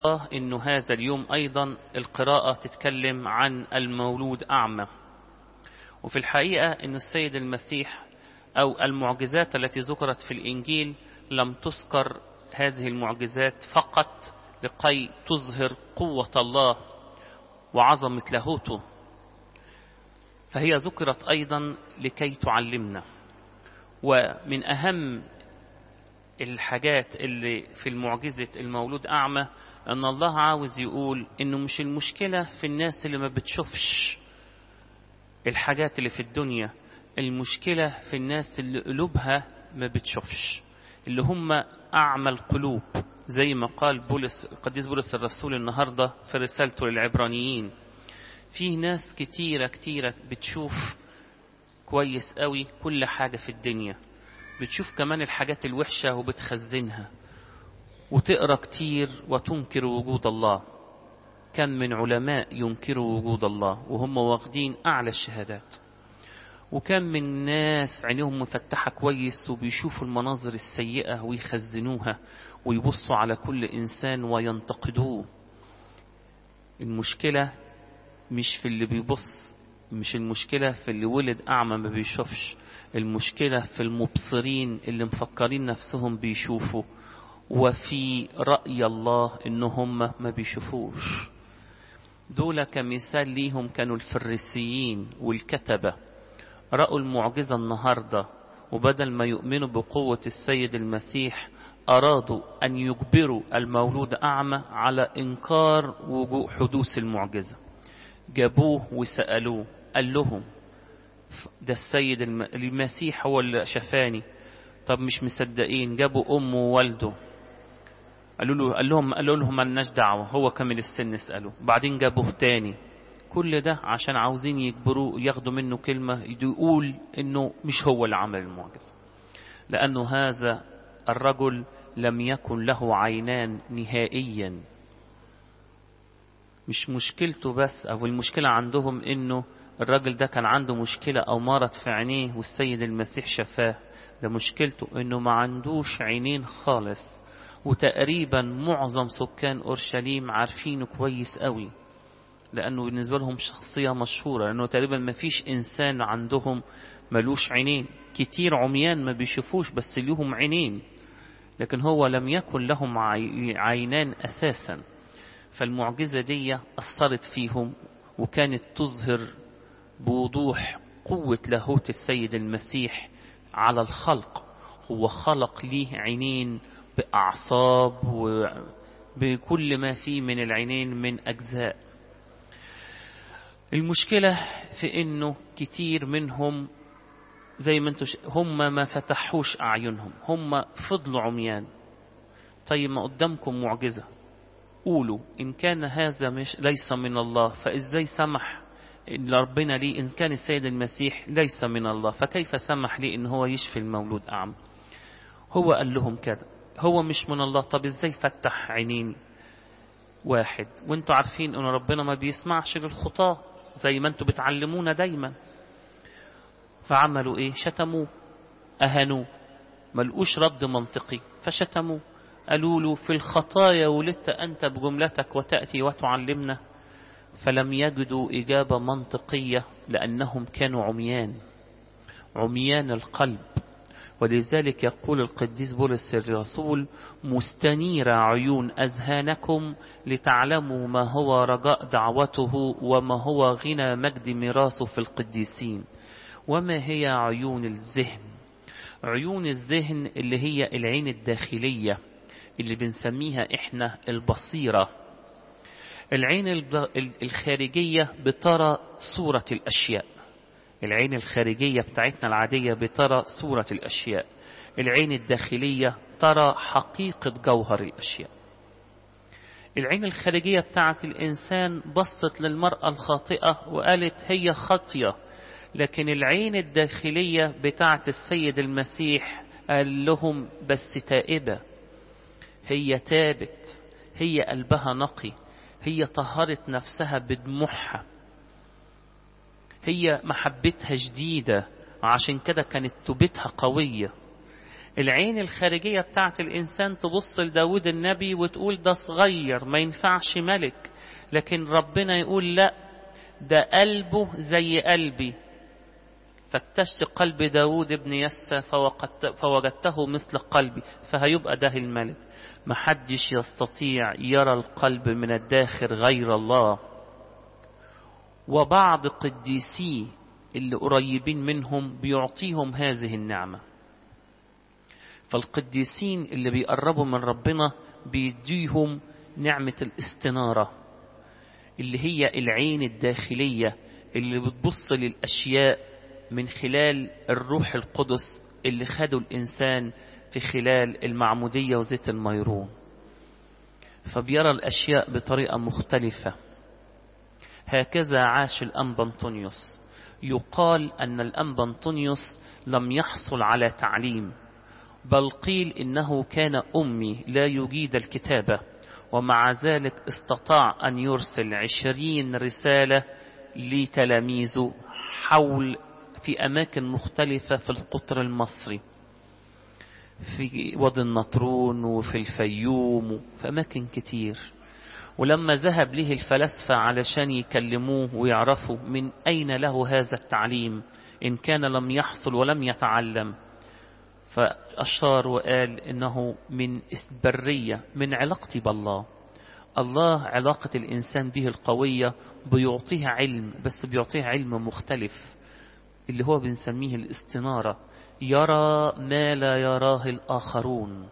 انه هذا اليوم ايضا القراءة تتكلم عن المولود اعمى وفي الحقيقة ان السيد المسيح او المعجزات التي ذكرت في الانجيل لم تذكر هذه المعجزات فقط لكي تظهر قوة الله وعظمة لاهوته فهي ذكرت ايضا لكي تعلمنا ومن اهم الحاجات اللي في المعجزة المولود أعمى أن الله عاوز يقول إنه مش المشكلة في الناس اللي ما بتشوفش الحاجات اللي في الدنيا المشكلة في الناس اللي قلوبها ما بتشوفش اللي هم أعمى القلوب زي ما قال بولس القديس بولس الرسول النهاردة في رسالته للعبرانيين في ناس كتيرة كتيرة بتشوف كويس قوي كل حاجة في الدنيا بتشوف كمان الحاجات الوحشة وبتخزنها وتقرأ كتير وتنكر وجود الله كم من علماء ينكروا وجود الله وهم واخدين أعلى الشهادات وكم من ناس عينيهم مفتحة كويس وبيشوفوا المناظر السيئة ويخزنوها ويبصوا على كل إنسان وينتقدوه المشكلة مش في اللي بيبص مش المشكلة في اللي ولد أعمى ما بيشوفش المشكلة في المبصرين اللي مفكرين نفسهم بيشوفوا وفي رأي الله إنهم ما بيشوفوش دول كمثال ليهم كانوا الفريسيين والكتبة رأوا المعجزة النهاردة وبدل ما يؤمنوا بقوة السيد المسيح أرادوا أن يجبروا المولود أعمى على إنكار وجوء حدوث المعجزة جابوه وسألوه قال لهم ده السيد المسيح هو اللي شفاني طب مش مصدقين جابوا امه ووالده قالوا له قال لهم قالوا لهم مالناش دعوه هو كامل السن اسالوا بعدين جابوه تاني كل ده عشان عاوزين يجبروه ياخدوا منه كلمه يقول انه مش هو اللي عمل المعجزه لانه هذا الرجل لم يكن له عينان نهائيا مش مشكلته بس او المشكله عندهم انه الراجل ده كان عنده مشكلة أو مرض في عينيه والسيد المسيح شفاه ده مشكلته إنه ما عندوش عينين خالص وتقريبا معظم سكان أورشليم عارفينه كويس قوي لأنه بالنسبة لهم شخصية مشهورة لأنه تقريبا ما فيش إنسان عندهم ملوش عينين كتير عميان ما بيشوفوش بس ليهم عينين لكن هو لم يكن لهم عينان أساسا فالمعجزة دي أثرت فيهم وكانت تظهر بوضوح قوة لاهوت السيد المسيح على الخلق هو خلق ليه عينين بأعصاب وبكل ما فيه من العينين من أجزاء المشكلة في إنه كتير منهم زي ما انتم هم ما فتحوش أعينهم هم فضلوا عميان طيب ما قدامكم معجزة قولوا إن كان هذا مش ليس من الله فإزاي سمح إن ربنا لي إن كان السيد المسيح ليس من الله فكيف سمح لي إن هو يشفي المولود أعمى هو قال لهم كده هو مش من الله طب إزاي فتح عينين واحد وانتوا عارفين إن ربنا ما بيسمعش للخطاة زي ما انتوا بتعلمونا دايما فعملوا إيه شتموه أهنوه ملقوش رد منطقي فشتموه قالوا له في الخطايا ولدت أنت بجملتك وتأتي وتعلمنا فلم يجدوا إجابة منطقية لأنهم كانوا عميان عميان القلب ولذلك يقول القديس بولس الرسول مستنير عيون أذهانكم لتعلموا ما هو رجاء دعوته وما هو غنى مجد ميراثه في القديسين وما هي عيون الذهن عيون الذهن اللي هي العين الداخلية اللي بنسميها احنا البصيره العين الخارجية بترى صورة الأشياء العين الخارجية بتاعتنا العادية بترى صورة الأشياء العين الداخلية ترى حقيقة جوهر الأشياء العين الخارجية بتاعت الإنسان بصت للمرأة الخاطئة وقالت هي خاطية لكن العين الداخلية بتاعت السيد المسيح قال لهم بس تائبة هي تابت هي قلبها نقي هي طهرت نفسها بدموعها هي محبتها جديدة عشان كده كانت توبتها قوية العين الخارجية بتاعت الإنسان تبص لداود النبي وتقول ده صغير ما ينفعش ملك لكن ربنا يقول لا ده قلبه زي قلبي فتشت قلب داود ابن يسى فوجدته مثل قلبي فهيبقى ده الملك محدش يستطيع يرى القلب من الداخل غير الله وبعض قديسيه اللي قريبين منهم بيعطيهم هذه النعمة فالقديسين اللي بيقربوا من ربنا بيديهم نعمة الاستنارة اللي هي العين الداخلية اللي بتبص للأشياء من خلال الروح القدس اللي خده الإنسان في خلال المعمودية وزيت الميرون فبيرى الأشياء بطريقة مختلفة هكذا عاش الأنبا أنطونيوس يقال أن الأنبا أنطونيوس لم يحصل على تعليم بل قيل إنه كان أمي لا يجيد الكتابة ومع ذلك استطاع أن يرسل عشرين رسالة لتلاميذه حول في أماكن مختلفة في القطر المصري في وادي النطرون وفي الفيوم وفي أماكن كتير ولما ذهب له الفلاسفة علشان يكلموه ويعرفوا من أين له هذا التعليم إن كان لم يحصل ولم يتعلم فأشار وقال إنه من برية من علاقتي بالله الله علاقة الإنسان به القوية بيعطيها علم بس بيعطيها علم مختلف اللي هو بنسميه الاستنارة يرى ما لا يراه الآخرون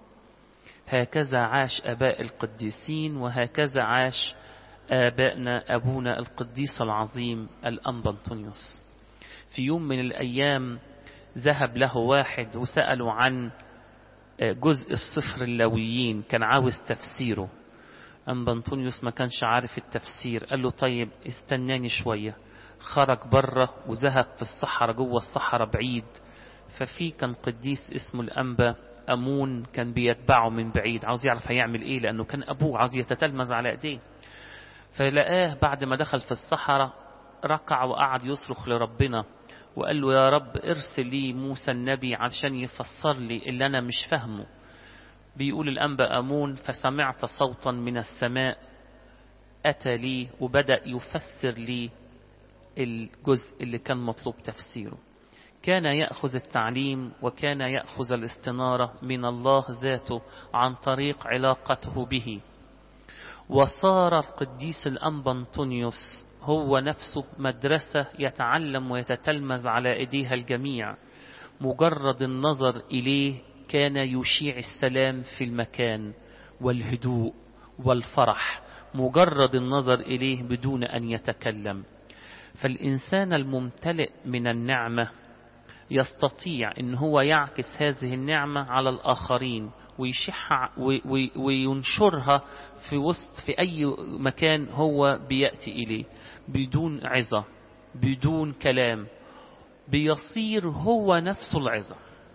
هكذا عاش أباء القديسين وهكذا عاش آبائنا أبونا القديس العظيم الأنبا أنطونيوس في يوم من الأيام ذهب له واحد وسأله عن جزء في سفر اللاويين كان عاوز تفسيره أنبا أنطونيوس ما كانش عارف التفسير قال له طيب استناني شوية خرج بره وذهب في الصحراء جوه الصحراء بعيد ففي كان قديس اسمه الأنبا أمون كان بيتبعه من بعيد عاوز يعرف هيعمل إيه لأنه كان أبوه عاوز يتتلمذ على إيديه فلقاه بعد ما دخل في الصحراء ركع وقعد يصرخ لربنا وقال له يا رب ارسل لي موسى النبي عشان يفسر لي اللي أنا مش فاهمه بيقول الأنبا أمون فسمعت صوتا من السماء أتى لي وبدأ يفسر لي الجزء اللي كان مطلوب تفسيره كان يأخذ التعليم وكان يأخذ الاستنارة من الله ذاته عن طريق علاقته به وصار القديس الأنبا أنطونيوس هو نفسه مدرسة يتعلم ويتتلمذ على إيديها الجميع مجرد النظر إليه كان يشيع السلام في المكان والهدوء والفرح مجرد النظر إليه بدون أن يتكلم فالإنسان الممتلئ من النعمة يستطيع ان هو يعكس هذه النعمة على الآخرين ويشحها وينشرها في وسط في أي مكان هو بيأتي إليه بدون عظة بدون كلام بيصير هو نفسه العظة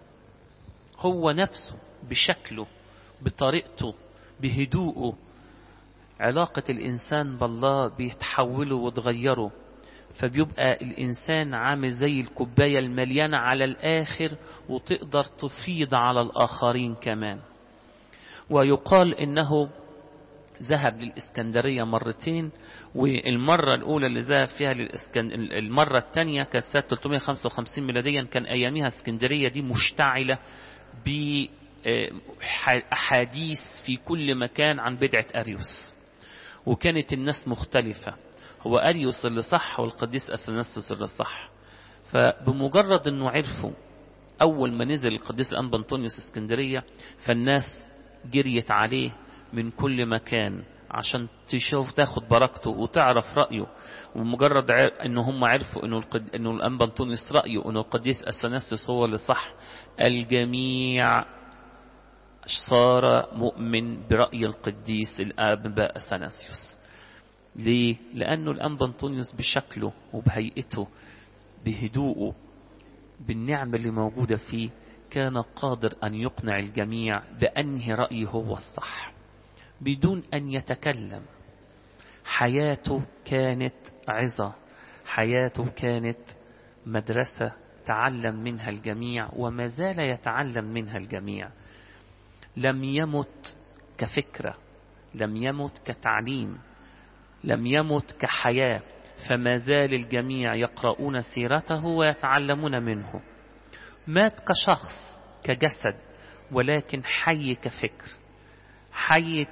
هو نفسه بشكله بطريقته بهدوءه علاقة الإنسان بالله بيتحوله وتغيره فبيبقى الإنسان عامل زي الكوباية المليانة على الآخر وتقدر تفيض على الآخرين كمان ويقال إنه ذهب للإسكندرية مرتين والمرة الأولى اللي ذهب فيها للإسكن... المرة الثانية كانت سنة 355 ميلاديا كان أيامها اسكندرية دي مشتعلة بأحاديث في كل مكان عن بدعة أريوس وكانت الناس مختلفة هو أريوس اللي صح والقديس أثناسيوس اللي صح فبمجرد أنه عرفوا أول ما نزل القديس الأنبا أنطونيوس اسكندرية فالناس جريت عليه من كل مكان عشان تشوف تاخد بركته وتعرف رأيه ومجرد ان هم عرفوا انه القد... انه الانبا انطونيوس رأيه انه القديس اثناسيوس هو اللي صح الجميع صار مؤمن برأي القديس الانبا اثناسيوس ليه؟ لأنه الأنبا أنطونيوس بشكله وبهيئته بهدوءه بالنعمة اللي موجودة فيه كان قادر أن يقنع الجميع بأنهي رأيه هو الصح بدون أن يتكلم حياته كانت عظة حياته كانت مدرسة تعلم منها الجميع وما زال يتعلم منها الجميع لم يمت كفكرة لم يمت كتعليم لم يمت كحياة فما زال الجميع يقرؤون سيرته ويتعلمون منه مات كشخص كجسد ولكن حي كفكر حي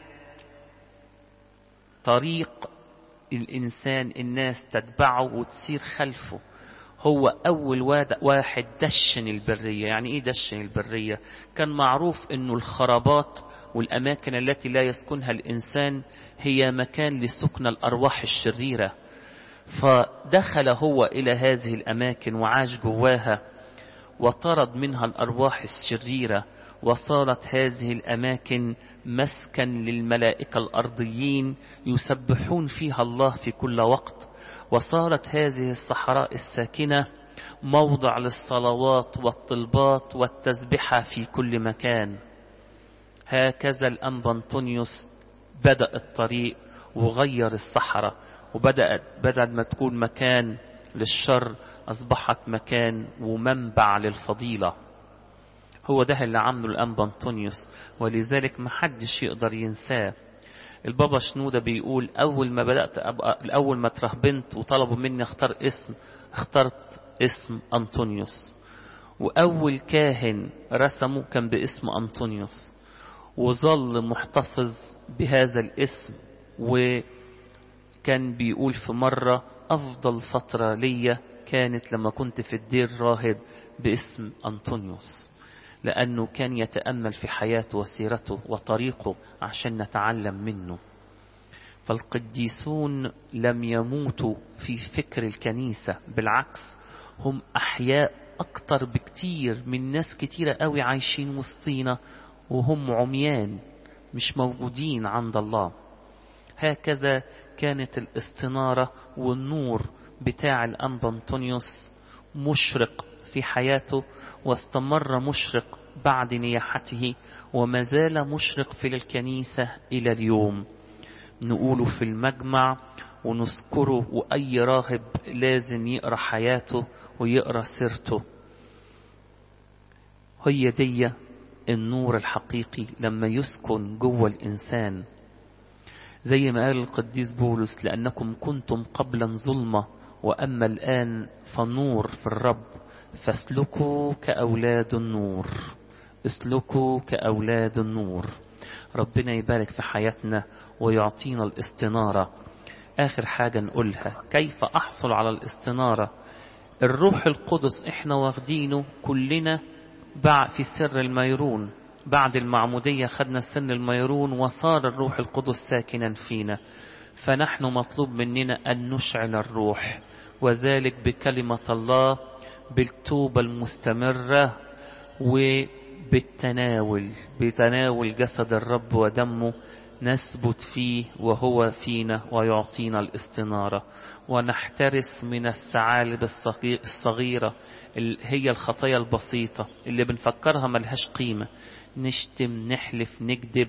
كطريق الإنسان الناس تتبعه وتسير خلفه هو أول واحد دشن البرية يعني إيه دشن البرية كان معروف أنه الخرابات والأماكن التي لا يسكنها الإنسان هي مكان لسكن الأرواح الشريرة فدخل هو إلى هذه الأماكن وعاش جواها وطرد منها الأرواح الشريرة وصارت هذه الأماكن مسكن للملائكة الأرضيين يسبحون فيها الله في كل وقت وصارت هذه الصحراء الساكنة موضع للصلوات والطلبات والتسبحة في كل مكان هكذا الأنبا أنطونيوس بدأ الطريق وغير الصحراء وبدأت بدل ما تكون مكان للشر أصبحت مكان ومنبع للفضيلة هو ده اللي عمله الأنبا أنطونيوس ولذلك محدش يقدر ينساه البابا شنودة بيقول أول ما بدأت أبقى الأول ما ترهبنت وطلبوا مني اختار اسم اخترت اسم أنطونيوس وأول كاهن رسمه كان باسم أنطونيوس وظل محتفظ بهذا الاسم وكان بيقول في مرة أفضل فترة ليا كانت لما كنت في الدير راهب باسم أنطونيوس لأنه كان يتأمل في حياته وسيرته وطريقه عشان نتعلم منه فالقديسون لم يموتوا في فكر الكنيسة بالعكس هم أحياء أكتر بكتير من ناس كتيرة قوي عايشين وسطينا وهم عميان مش موجودين عند الله هكذا كانت الاستنارة والنور بتاع الأنبا أنطونيوس مشرق في حياته واستمر مشرق بعد نياحته وما زال مشرق في الكنيسة إلى اليوم نقوله في المجمع ونذكره وأي راهب لازم يقرأ حياته ويقرأ سيرته هي دي النور الحقيقي لما يسكن جوه الإنسان زي ما قال القديس بولس لأنكم كنتم قبلا ظلمة وأما الآن فنور في الرب فاسلكوا كأولاد النور اسلكوا كأولاد النور ربنا يبارك في حياتنا ويعطينا الاستنارة آخر حاجة نقولها كيف أحصل على الاستنارة الروح القدس احنا واخدينه كلنا في سر الميرون بعد المعمودية خدنا سن الميرون وصار الروح القدس ساكنا فينا فنحن مطلوب مننا أن نشعل الروح وذلك بكلمة الله بالتوبة المستمرة وبالتناول بتناول جسد الرب ودمه نثبت فيه وهو فينا ويعطينا الاستنارة ونحترس من الثعالب الصغيرة اللي هي الخطايا البسيطة اللي بنفكرها ملهاش قيمة نشتم نحلف نكذب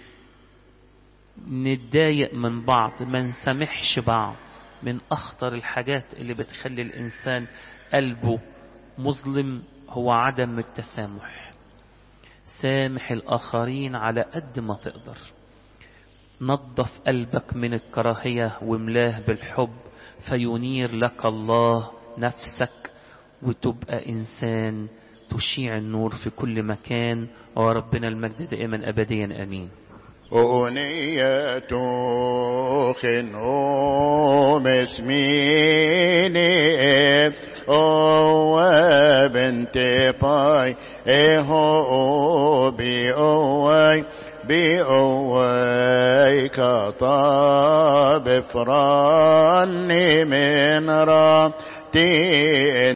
نتضايق من بعض ما نسامحش بعض من أخطر الحاجات اللي بتخلي الإنسان قلبه مظلم هو عدم التسامح سامح الآخرين على قد ما تقدر نظف قلبك من الكراهية وملاه بالحب فينير لك الله نفسك وتبقى إنسان تشيع النور في كل مكان وربنا المجد دائما أبديا أمين أغنية خنوم اسميني أو بنت باي إهو بي أوي بي أوي كطاب فراني من راتي